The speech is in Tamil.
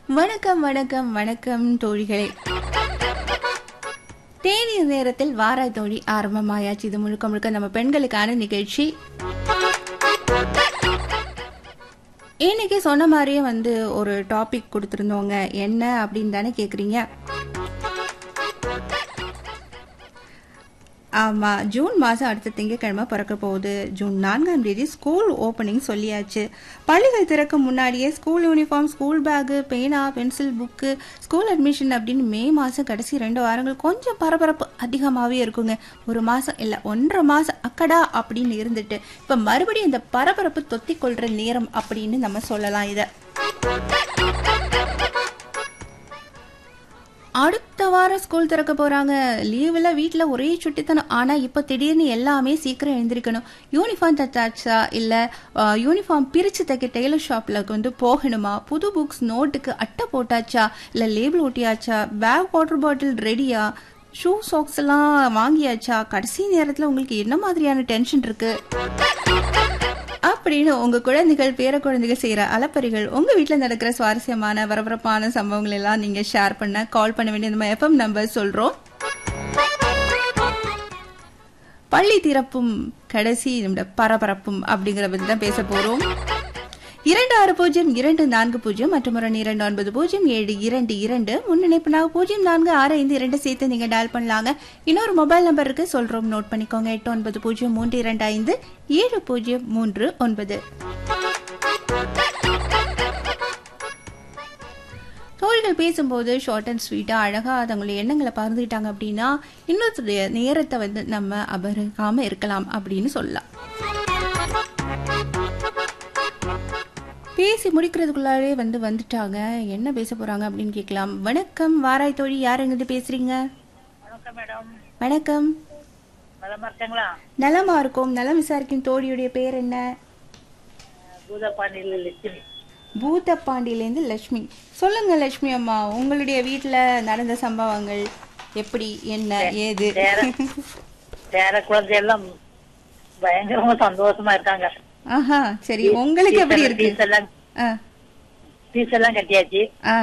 வணக்கம் வணக்கம் வணக்கம் தோழிகளே தேநீர் நேரத்தில் வாராய் தோழி ஆரம்பமாயாச்சு இது முழுக்க முழுக்க நம்ம பெண்களுக்கான நிகழ்ச்சி இன்னைக்கு சொன்ன மாதிரியே வந்து ஒரு டாபிக் கொடுத்துருந்தோங்க என்ன அப்படின்னு தானே கேக்குறீங்க ஆமா ஜூன் மாதம் அடுத்த திங்கட்கிழமை பிறக்க போகுது ஜூன் நான்காம் தேதி ஸ்கூல் ஓப்பனிங் சொல்லியாச்சு பள்ளிகள் திறக்கும் முன்னாடியே ஸ்கூல் யூனிஃபார்ம் ஸ்கூல் பேக்கு பேனா பென்சில் புக்கு ஸ்கூல் அட்மிஷன் அப்படின்னு மே மாதம் கடைசி ரெண்டு வாரங்கள் கொஞ்சம் பரபரப்பு அதிகமாகவே இருக்குங்க ஒரு மாதம் இல்லை ஒன்றரை மாதம் அக்கடா அப்படின்னு இருந்துட்டு இப்போ மறுபடியும் இந்த பரபரப்பு தொத்திக் கொள்கிற நேரம் அப்படின்னு நம்ம சொல்லலாம் இதை அடுத்த வாரம் ஸ்கூல் திறக்க போறாங்க லீவ்ல வீட்ல ஒரே சுட்டித்தனம் ஆனா இப்ப திடீர்னு எல்லாமே சீக்கிரம் எழுந்திருக்கணும் யூனிஃபார்ம் தச்சாச்சா இல்ல அஹ், யூனிஃபார்ம் பிரிச்சு தைக்க டெய்லர் ஷாப்ல வந்து போகணுமா புது புக்ஸ் நோட்டுக்கு அட்டை போட்டாச்சா இல்ல லேபிள் ஒட்டியாச்சா பேக் வாட்டர் பாட்டில் ரெடியா ஷூ சாக்ஸ் எல்லாம் வாங்கியாச்சா கடைசி நேரத்துல உங்களுக்கு என்ன மாதிரியான டென்ஷன் இருக்கு அப்படின்னு உங்க குழந்தைகள் பேர குழந்தைகள் செய்யற அலப்பறிகள் உங்க வீட்ல நடக்கிற சுவாரஸ்யமான பரபரப்பான சம்பவங்கள் எல்லாம் நீங்க ஷேர் பண்ண கால் பண்ண வேண்டிய நம்ம எஃப்எம் நம்பர் சொல்றோம் பள்ளி திறப்பும் கடைசி நம்முடைய பரபரப்பும் அப்படிங்கிற பத்தி தான் பேச போறோம் இரண்டு ஆறு பூஜ்ஜியம் இரண்டு நான்கு பூஜ்ஜியம் மற்றும் ஒரு இரண்டு ஒன்பது பூஜ்ஜியம் ஏழு இரண்டு இரண்டு முன்னிணைப்புனாக பூஜ்ஜியம் நான்கு ஆறு ஐந்து இரண்டு சேர்த்து நீங்க டயல் பண்ணலாங்க இன்னொரு மொபைல் நம்பர் இருக்கு சொல்றோம் நோட் பண்ணிக்கோங்க எட்டு ஒன்பது பூஜ்ஜியம் மூன்று இரண்டு ஐந்து ஏழு பூஜ்ஜியம் மூன்று ஒன்பது தோழிகள் பேசும்போது ஷார்ட் அண்ட் ஸ்வீட்டா அழகா தங்களுடைய எண்ணங்களை பகிர்ந்துக்கிட்டாங்க அப்படின்னா இன்னொருத்தருடைய நேரத்தை வந்து நம்ம அபருகாம இருக்கலாம் அப்படின்னு சொல்லலாம் பேசி முடிக்கிறதுக்குள்ளாலே வந்து வந்துட்டாங்க என்ன பேச போறாங்க அப்படின்னு கேட்கலாம் வணக்கம் வாராய் தோழி யார் எங்கிட்ட பேசுறீங்க வணக்கம் மேடம் வணக்கம் நலமா இருக்கீங்களா நலமா இருக்கும் நலம் விசாரிக்கும் தோழியுடைய பேர் என்ன பூதப்பாண்டியில் லட்சுமி பூதப்பாண்டியிலேருந்து லட்சுமி சொல்லுங்க லட்சுமி அம்மா உங்களுடைய வீட்ல நடந்த சம்பவங்கள் எப்படி என்ன ஏது பேர பேர குழந்தை எல்லாம் பயங்கரமா சந்தோஷமா இருக்காங்க ஆஹா சரி உங்களுக்கு எப்படி இருக்கு ஃபீஸ் எல்லாம் ஆ ஃபீஸ் எல்லாம் கட்டியாச்சு ஆ